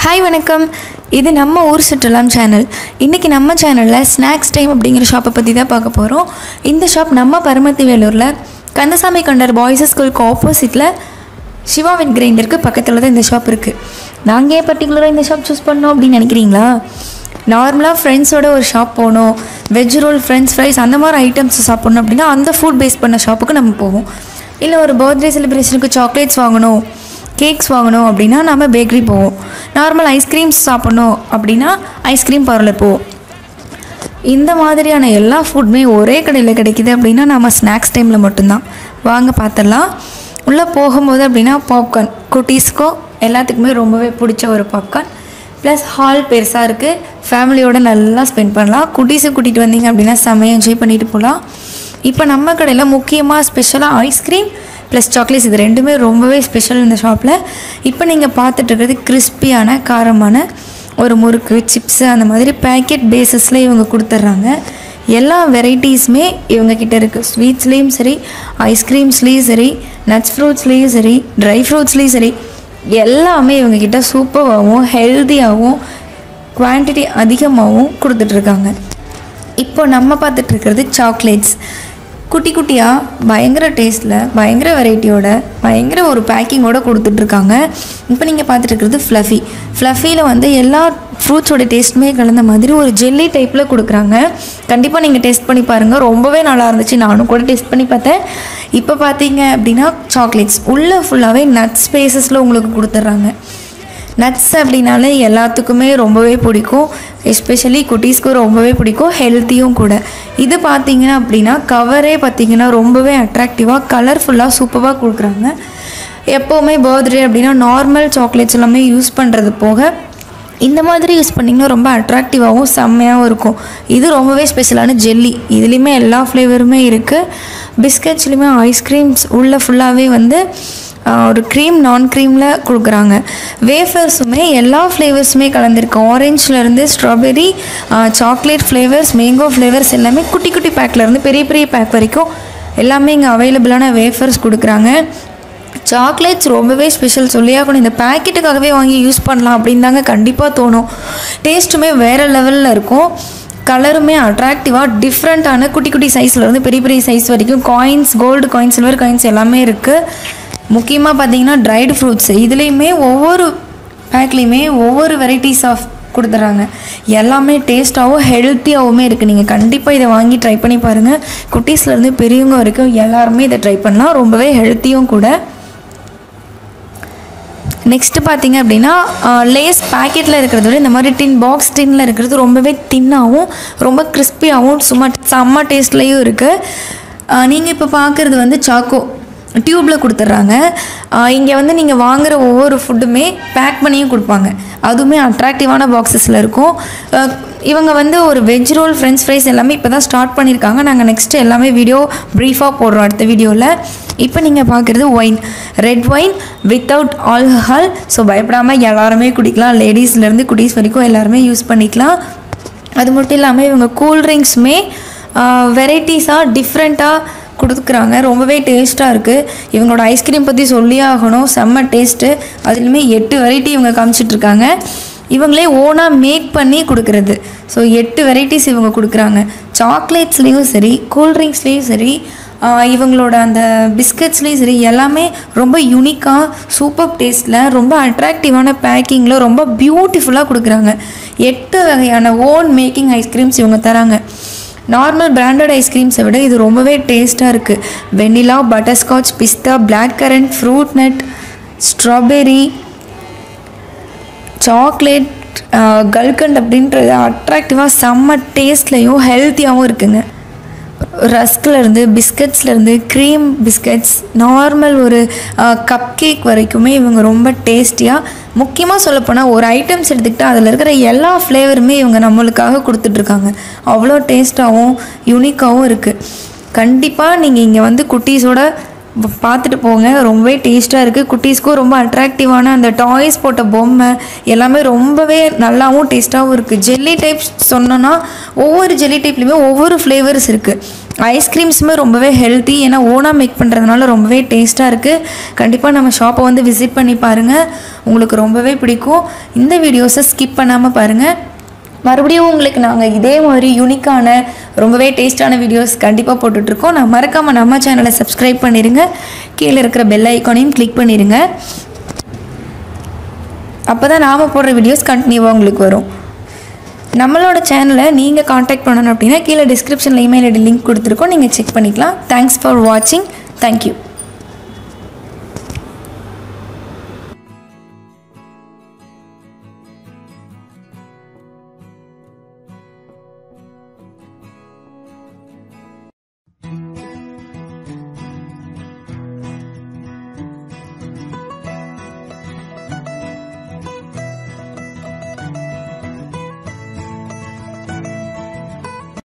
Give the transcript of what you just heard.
hi வணக்கம் இது நம்ம ஊர் சுற்றுலாம் சேனல் இன்றைக்கி நம்ம சேனலில் ஸ்நாக்ஸ் டைம் அப்படிங்கிற ஷாப்பை பற்றி தான் பார்க்க போகிறோம் இந்த ஷாப் நம்ம பரமத்தி வேலூரில் கந்தசாமி கண்டர் பாய்ஸ் ஸ்கூலுக்கு ஆப்போசிட்டில் சிவாவின் கிரைண்டருக்கு பக்கத்தில் தான் இந்த ஷாப் இருக்குது நாங்கள் ஏன் பர்டிகுலராக இந்த ஷாப் சூஸ் பண்ணோம் அப்படின்னு நினைக்கிறீங்களா நார்மலாக ஃப்ரெண்ட்ஸோட ஒரு ஷாப் போகணும் வெஜ் ரோல் ஃப்ரெண்ட்ஸ் ஃப்ரைஸ் அந்த மாதிரி ஐட்டம்ஸ் சாப்பிட்ணும் அப்படின்னா அந்த ஃபுட் பேஸ் பண்ண ஷாப்புக்கு நம்ம போவோம் இல்லை ஒரு பர்த்டே செலிப்ரேஷனுக்கு சாக்லேட்ஸ் வாங்கணும் கேக்ஸ் வாங்கணும் அப்படின்னா நம்ம பேக்கரி போவோம் நார்மல் ஐஸ்கிரீம்ஸ் சாப்பிட்ணும் அப்படின்னா ஐஸ்கிரீம் பார்லர் போவோம் இந்த மாதிரியான எல்லா ஃபுட்டுமே ஒரே கடையில் கிடைக்குது அப்படின்னா நம்ம ஸ்நாக்ஸ் டைமில் மட்டும்தான் வாங்க பார்த்துடலாம் உள்ளே போகும்போது அப்படின்னா பாப்கார்ன் குட்டீஸ்க்கோ எல்லாத்துக்குமே ரொம்பவே பிடிச்ச ஒரு பாப்கார்ன் ப்ளஸ் ஹால் பெருசாக இருக்குது ஃபேமிலியோட நல்லா ஸ்பெண்ட் பண்ணலாம் குட்டீஸை கூட்டிகிட்டு வந்தீங்க அப்படின்னா செம்மையாக என்ஜாய் பண்ணிட்டு போகலாம் இப்போ நம்ம கடையில் முக்கியமாக ஸ்பெஷலாக ஐஸ்கிரீம் ப்ளஸ் சாக்லேட்ஸ் இது ரெண்டுமே ரொம்பவே ஸ்பெஷல் இந்த ஷாப்பில் இப்போ நீங்கள் பார்த்துட்டு இருக்கிறது கிறிஸ்பியான காரமான ஒரு முறுக்கு சிப்ஸு அந்த மாதிரி பேக்கெட் பேஸஸில் இவங்க கொடுத்துட்றாங்க எல்லா வெரைட்டிஸுமே இவங்க கிட்ட இருக்குது ஸ்வீட்ஸ்லேயும் சரி ஐஸ்கிரீம்ஸ்லேயும் சரி நட்ஸ் ஃப்ரூட்ஸ்லேயும் சரி ட்ரை ஃப்ரூட்ஸ்லேயும் சரி எல்லாமே இவங்க கிட்ட சூப்பராகவும் ஹெல்த்தியாகவும் குவான்டிட்டி அதிகமாகவும் கொடுத்துட்ருக்காங்க இப்போ நம்ம பார்த்துட்டு இருக்கிறது சாக்லேட்ஸ் குட்டி குட்டியாக பயங்கர டேஸ்ட்டில் பயங்கர வெரைட்டியோட பயங்கர ஒரு பேக்கிங்கோட கொடுத்துட்ருக்காங்க இப்போ நீங்கள் பார்த்துட்டு இருக்கிறது ஃப்ளஃபி ஃப்ளஃபியில் வந்து எல்லா ஃப்ரூட்ஸோட டேஸ்ட்டுமே கலந்த மாதிரி ஒரு ஜெல்லி டைப்பில் கொடுக்குறாங்க கண்டிப்பாக நீங்கள் டேஸ்ட் பண்ணி பாருங்கள் ரொம்பவே நல்லா இருந்துச்சு நானும் கூட டேஸ்ட் பண்ணி பார்த்தேன் இப்போ பார்த்தீங்க அப்படின்னா சாக்லேட்ஸ் உள்ளே ஃபுல்லாகவே நட் ஸ்பேசஸில் உங்களுக்கு கொடுத்துட்றாங்க நட்ஸ் அப்படின்னாலே எல்லாத்துக்குமே ரொம்பவே பிடிக்கும் எஸ்பெஷலி குட்டீஸ்க்கு ரொம்பவே பிடிக்கும் ஹெல்த்தியும் கூட இது பார்த்தீங்கன்னா அப்படின்னா கவரே பார்த்தீங்கன்னா ரொம்பவே அட்ராக்டிவாக கலர்ஃபுல்லாக சூப்பராக கொடுக்குறாங்க எப்போவுமே பர்த்டே அப்படின்னா நார்மல் சாக்லேட்ஸ் எல்லாமே யூஸ் பண்ணுறது போக இந்த மாதிரி யூஸ் பண்ணிங்கன்னா ரொம்ப அட்ராக்டிவாகவும் செம்மையாகவும் இருக்கும் இது ரொம்பவே ஸ்பெஷலான ஜெல்லி இதுலேயுமே எல்லா ஃப்ளேவருமே இருக்குது பிஸ்கட்ஸ்லேயுமே ஐஸ்கிரீம்ஸ் உள்ள ஃபுல்லாகவே வந்து ஆஹ், ஒரு க்ரீம் நான் க்ரீமில் கொடுக்குறாங்க வேஃபர்ஸுமே எல்லா ஃப்ளேவர்ஸுமே கலந்துருக்கு ஆரஞ்சுலேருந்து strawberry chocolate flavours mango flavours எல்லாமே குட்டி குட்டி பேக்லேருந்து பெரிய பெரிய பேக் வரைக்கும் எல்லாமே இங்கே அவைலபிளான வேஃபர்ஸ் கொடுக்குறாங்க சாக்லேட்ஸ் ரொம்பவே ஸ்பெஷல் சொல்லியாகணும் இந்த பேக்கெட்டுக்காகவே வாங்கி யூஸ் பண்ணலாம் அப்படின்னு தாங்க கண்டிப்பாக தோணும் டேஸ்ட்டுமே வேறு லெவலில் இருக்கும் கலருமே அட்ராக்டிவாக டிஃப்ரெண்ட்டான குட்டி குட்டி சைஸில் இருந்து பெரிய பெரிய சைஸ் வரைக்கும் coins gold coins silver coins எல்லாமே இருக்குது முக்கியமாக பார்த்தீங்கன்னா ட்ரைடு ஃப்ரூட்ஸ் இதுலேயுமே ஒவ்வொரு பேக்லேயுமே ஒவ்வொரு வெரைட்டிஸ் ஆஃப் கொடுத்துட்றாங்க எல்லாமே டேஸ்ட்டாகவும் ஹெல்த்தியாகவுமே இருக்குது நீங்கள் கண்டிப்பாக இதை வாங்கி ட்ரை பண்ணி பாருங்கள் குட்டீஸ்லேருந்து பெரியவங்க வரைக்கும் எல்லாருமே இதை ட்ரை பண்ணலாம் ரொம்பவே ஹெல்த்தியும் கூட நெக்ஸ்ட்டு பார்த்தீங்க அப்படின்னா லேஸ் பேக்கெட்டில் இருக்கிறத விட இந்த மாதிரி டின் பாக்ஸ் டின்னில் இருக்கிறது ரொம்பவே தின்னாகவும் ரொம்ப கிறிஸ்பியாகவும் சும்மா செம்ம டேஸ்ட்லேயும் இருக்குது நீங்கள் இப்போ பார்க்குறது வந்து சாக்கோ டியூப்பில் கொடுத்துட்றாங்க இங்கே வந்து நீங்கள் வாங்குகிற ஒவ்வொரு ஃபுட்டுமே பேக் பண்ணியும் கொடுப்பாங்க அதுவுமே அட்ராக்டிவான பாக்ஸஸில் இருக்கும் அஹ், இவங்க வந்து ஒரு வெஜ் ரோல் ஃப்ரெஞ்ச் ஃப்ரைஸ் எல்லாமே இப்போ தான் ஸ்டார்ட் பண்ணியிருக்காங்க நாங்கள் நெக்ஸ்ட்டு எல்லாமே வீடியோ ப்ரீஃபாக போடுறோம் அடுத்த வீடியோவில் இப்போ நீங்கள் பார்க்குறது wine red wine without alcohol so பயப்படாமல் எல்லாருமே குடிக்கலாம் லேடிஸ்லேருந்து குட்டீஸ் வரைக்கும் எல்லாருமே யூஸ் பண்ணிக்கலாம் அது மட்டும் இல்லாமல் இவங்க கூல்ட்ரிங்க்ஸுமே வெரைட்டிஸாக டிஃப்ரெண்ட்டாக கொடுக்குறாங்க ரொம்பவே டேஸ்ட்டாக இருக்குது இவங்களோட ஐஸ்கிரீம் பற்றி சொல்லியே ஆகணும் செம்ம டேஸ்ட்டு அதுலேயுமே எட்டு வெரைட்டி இவங்க காமிச்சிட்ருக்காங்க இவங்களே ஓனாக மேக் பண்ணி கொடுக்குறது ஸோ எட்டு வெரைட்டிஸ் இவங்க கொடுக்குறாங்க சாக்லேட்ஸ்லேயும் சரி கூல்ட்ரிங்க்ஸ்லேயும் சரி ஆஹ் இவங்களோட அந்த பிஸ்கட்ஸ்லேயும் சரி எல்லாமே ரொம்ப யூனிக்காக சூப்பர் டேஸ்ட்டில் ரொம்ப அட்ராக்டிவான பேக்கிங்கில் ரொம்ப பியூட்டிஃபுல்லாக கொடுக்குறாங்க எட்டு வகையான ஓன் மேக்கிங் ஐஸ்கிரீம்ஸ் இவங்க தராங்க நார்மல் பிராண்டட் ஐஸ்கிரீம்ஸை விட இது ரொம்பவே டேஸ்ட்டாக இருக்குது வெனிலா பட்டர்ஸ்காட்ச் பிஸ்தா black currant fruit nut strawberry chocolate கல்கண்ட் அப்படின்றது அட்ராக்டிவாக செம்ம டேஸ்ட்லேயும் ஹெல்த்தியாகவும் இருக்குங்க ரஸ்க்லேருந்து பிஸ்கட்ஸ்லேருந்து க்ரீம் பிஸ்கட்ஸ் நார்மல் ஒரு கப் கேக் வரைக்குமே இவங்க ரொம்ப டேஸ்டியாக முக்கியமாக சொல்லப்போனால் ஒரு ஐட்டம்ஸ் எடுத்துக்கிட்டால் அதில் இருக்கிற எல்லா ஃப்ளேவருமே இவங்க நம்மளுக்காக கொடுத்துட்ருக்காங்க அவ்வளோ டேஸ்ட்டாகவும் யூனிக்காகவும் இருக்குது கண்டிப்பாக நீங்கள் இங்கே வந்து குட்டீஸோட ப- பார்த்துட்டு போங்க ரொம்பவே டேஸ்ட்டாக இருக்குது குட்டீஸ்க்கும் ரொம்ப அட்ராக்டிவான அந்த டாய்ஸ் போட்ட பொம்மை எல்லாமே ரொம்பவே நல்லாவும் டேஸ்ட்டாகவும் இருக்குது ஜெல்லி டைப்ஸ் சொன்னோன்னா ஒவ்வொரு ஜெல்லி டைப்லேயுமே ஒவ்வொரு ஃப்ளேவர்ஸ் இருக்குது ஐஸ்கிரீம்ஸுமே ரொம்பவே ஹெல்த்தி ஏன்னா ஓனாக மேக் பண்ணுறதுனால ரொம்பவே டேஸ்ட்டாக இருக்குது கண்டிப்பாக நம்ம ஷாப்பை வந்து விசிட் பண்ணி பாருங்கள் உங்களுக்கு ரொம்பவே பிடிக்கும் இந்த வீடியோஸை ஸ்கிப் பண்ணாமல் பாருங்கள் மறுபடியும் உங்களுக்கு நாங்கள் இதே மாதிரி யூனிக்கான ரொம்பவே டேஸ்டான வீடியோஸ் கண்டிப்பாக போட்டுட்ருக்கோம் நான் மறக்காமல் நம்ம சேனலை சப்ஸ்கிரைப் பண்ணிடுங்க கீழே இருக்கிற பெல் ஐக்கானையும் கிளிக் பண்ணிடுங்க அப்போ தான் நாம் போடுற வீடியோஸ் கண்டினியூவாக உங்களுக்கு வரும் நம்மளோட சேனலை நீங்கள் காண்டாக்ட் பண்ணணும் அப்படின்னா கீழே டிஸ்கிரிப்ஷனில் இமெயில் ஐடி லிங்க் கொடுத்துருக்கோம் நீங்கள் செக் பண்ணிக்கலாம் தேங்க்ஸ் ஃபார் வாட்சிங் தேங்க்யூ